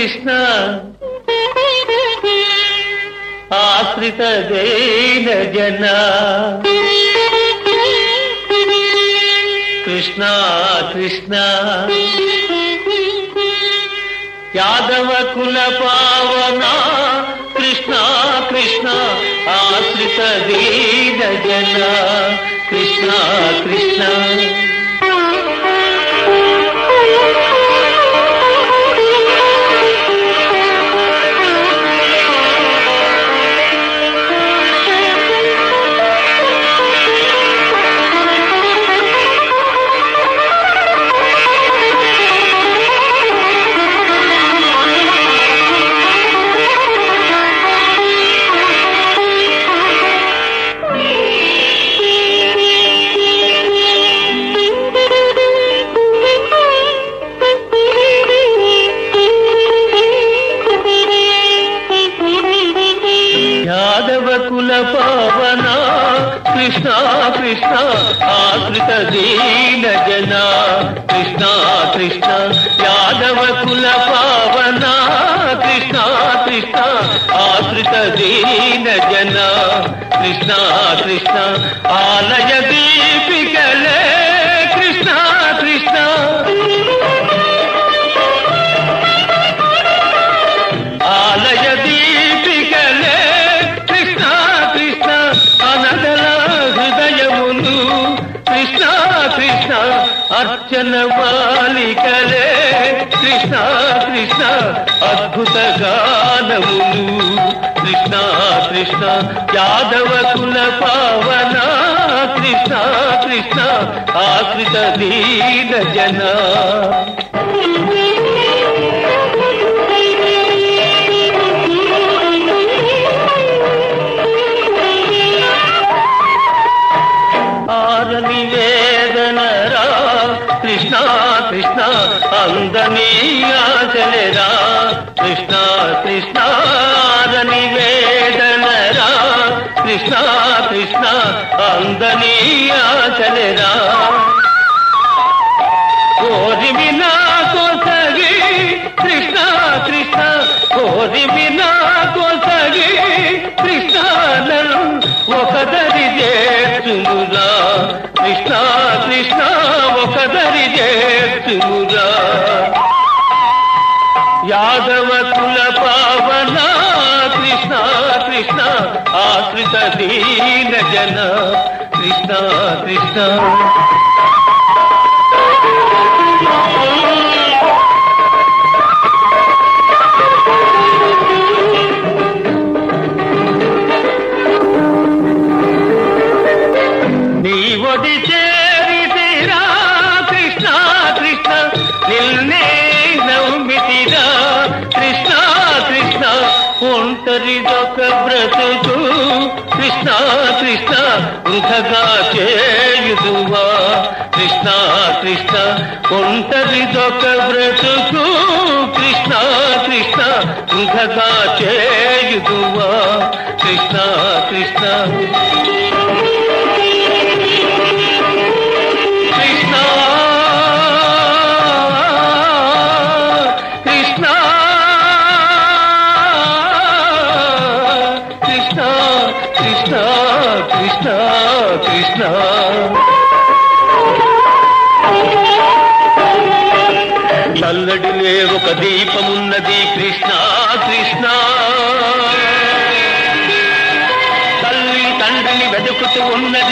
కృష్ణ ఆశ్రిత జైన జన కృష్ణ కృష్ణ యాదవ కుల పావన కృష్ణ కృష్ణ ఆశ్రిత దీన జన కృష్ణ కృష్ణ యాదవ కుల పవన కృష్ణ కృష్ణ ఆశ్రిత దీన జన కృష్ణ కృష్ణ యాదవ కుల పవన కృష్ణ కృష్ణ ఆశ్రిత దీన జన కృష్ణ కృష్ణ ఆలయ దీపికలే కృష్ణ కృష్ణ ఆలయ దీపికలే కృష్ణ కృష్ణ అనదల హృదయమును కృష్ణ కృష్ణ అర్చన మాలికలే కృష్ణ కృష్ణ అద్భుత గానములు కృష్ణ కృష్ణ యాదవ కుల పవన కృష్ణ కృష్ణ ఆశ్రిత దీన జన ఆరని వేదనరా కృష్ణ కృష్ణ అందని ఆచలేరా కృష్ణ కృష్ణ ఆరని వేదనరా కృష్ణ కృష్ణ అందని ఆచలేరా కోరి వినా కొసగి కృష్ణ కృష్ణ కోరి వినా కొసగి కృష్ణ నన్ను ఒకదరి చేర్చుమురా కృష్ణ కృష్ణ ఒకదరి చేర్చుమురా యాదవ కుల పావన కృష్ణ కృష్ణ ఆశ్రిత దీన జన కృష్ణ కృష్ణ నీ ఒడి చేరితిరా కృష్ణ కృష్ణ నిన్నే నమ్మితిరా కృష్ణ కృష్ణ ఒంటరిదొక బ్రతుకు కృష్ణ కృష్ణ వృధగా చేయుదువా కృష్ణ కృష్ణ ఒంటరిదొక బ్రతుకు కృష్ణ కృష్ణ వృధగా చేయుదువా కృష్ణ కృష్ణ కృష్ణ కృష్ణ కృష్ణ కృష్ణ కృష్ణ కృష్ణ చల్లడిలే ఒక దీపమున్నది కృష్ణ కృష్ణ తల్లి తండ్రిని వెతుకుతూ ఉన్నది